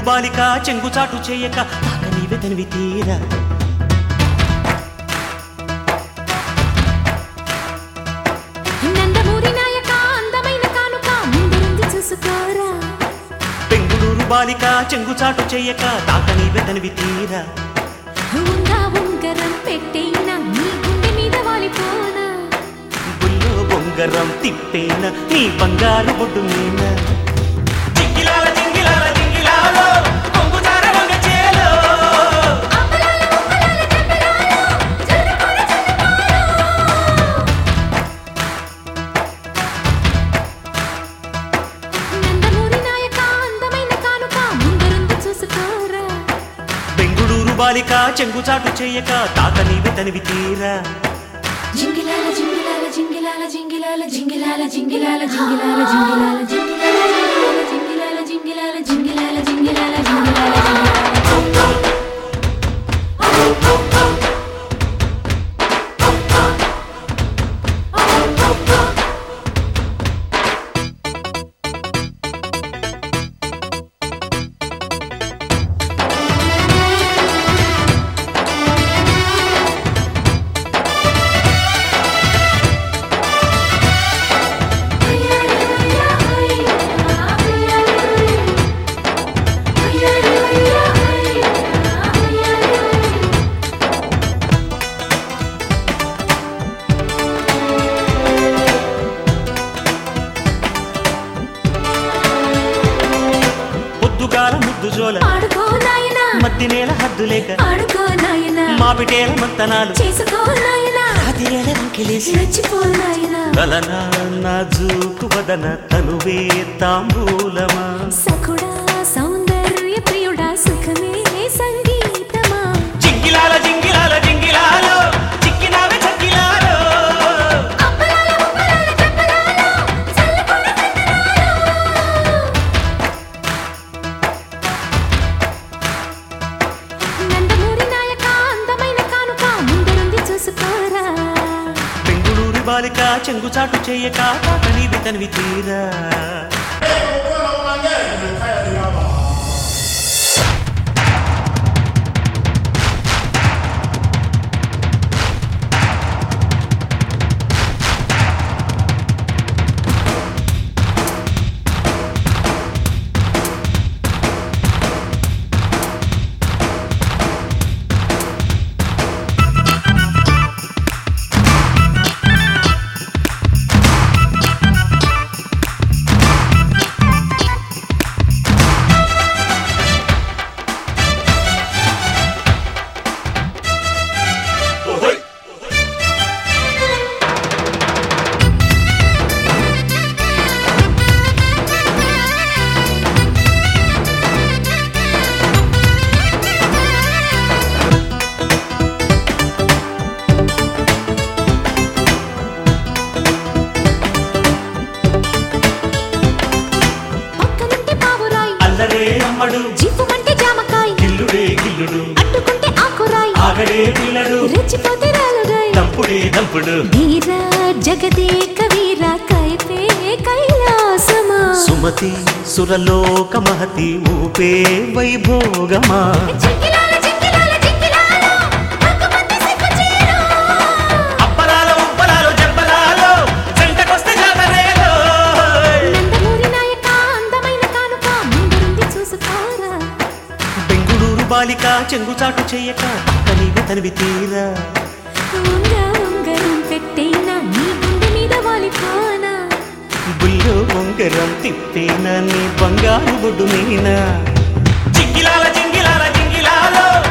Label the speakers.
Speaker 1: బాలిక చెంగుచాటు చేయక తాక నీవే తనివి తీరా
Speaker 2: నందమూరి నాయక అందమైన కానుక ముందుంది చూసుకోరా
Speaker 1: బెంగుళూరు బాలిక చెంగుచాటు చేయక తాక నీవే తనివి తీరా
Speaker 2: ఉందా ఉంగరం పెట్టేనా నీ గుండె మీద వాలిపోనా
Speaker 1: బుల్లో బొంగరం తిప్పేన నీ బంగారు బొడ్డు మీన జింగిలాల జింగిలాల జింగిలాలో కొంగుచార వంగ చేలో
Speaker 2: అప్పలాల ఉప్పలాల చెప్పలాలో జల్లుకోర జల్లుకోర నందమూరి నాయక అందమైన కానుక ముందుంది చూసుకోరా
Speaker 1: బెంగుళూరు బాలిక చెంగుచాటు చేయక తాక నీవే తనివి తీరా
Speaker 2: జింగిలాల జింగిలాల జింగిలాల జింగిలాల జింగిలాల జింగిలాల జింగిలాల జింగిలాల జింగిలాల జింగిలాల జింగిలాల జింగిలాల జింగిలాల
Speaker 1: పొద్దుగాల ముద్దు జోల
Speaker 2: ఆడుకో నాయనా
Speaker 1: మద్ది నేల హద్దు లేక
Speaker 2: ఆడుకో నాయనా
Speaker 1: మాపిటేల మంతనాలు
Speaker 2: చేసుకో నాయనా
Speaker 1: రాతిరేల రంకెలేసి
Speaker 2: రెచ్చిపో నాయనా
Speaker 1: కలనా నాజూకు వదన తనువే తాంబూలమా
Speaker 2: సఖుడా సౌందర్య ప్రియుడా సుఖమే సంగీతమా
Speaker 1: జింగిలాల జింగిలాల జింగిలాలో చిక్కినావే చక్కిలాలో
Speaker 2: అప్పలాల ఉప్పలాల చెప్పలాలో చల్లకొండ నందమూరి నాయక అందమైన కానుక ముందుంది చూసుకోరా
Speaker 1: బెంగుళూరు బాలిక చెంగుచాటు చేయక తాక నీవి తనివి తీరా
Speaker 2: పక్కనుంటే పావురాయి
Speaker 1: అల్లరే అమ్మడు
Speaker 2: జిప్పుమంటే జామకాయ
Speaker 1: గిల్లుడే గిల్లుడు
Speaker 2: అడ్డుకుంటే ఆకురాయి
Speaker 1: ఆగడే పిల్లడు
Speaker 2: రెచ్చిపోతే రాలుగాయి
Speaker 1: దంపుడే దంపుడు
Speaker 2: వీర జగదేక వీర కైపే కైలాసమా
Speaker 1: సుమతి సురలోక మహతి ఊపే వైభోగమా
Speaker 2: జింగిలాల జింగిలాల జింగిలాలో హక్కుమంది సిగ్గుచేరు
Speaker 1: అప్పలాలో ఉప్పలాలో జబ్బలాలో జంటకొస్తే జాతరేలో
Speaker 2: నందమూరి నాయక అందమైన కానుక ముందుంది చూసుకోరా
Speaker 1: బెంగుళూరు బాలిక చెంగుచాటు చేయక పక్క నీవు తనివి తీరా
Speaker 2: ఉంగ ఉంగరం పెట్టేనా నీ గుండె మీద వాలిపోనా
Speaker 1: బుల్లో బొంగరం తిప్పేనా నీ బంగారు బొడ్డు మీనా జింగిలాల జింగిలాల జింగిలాలో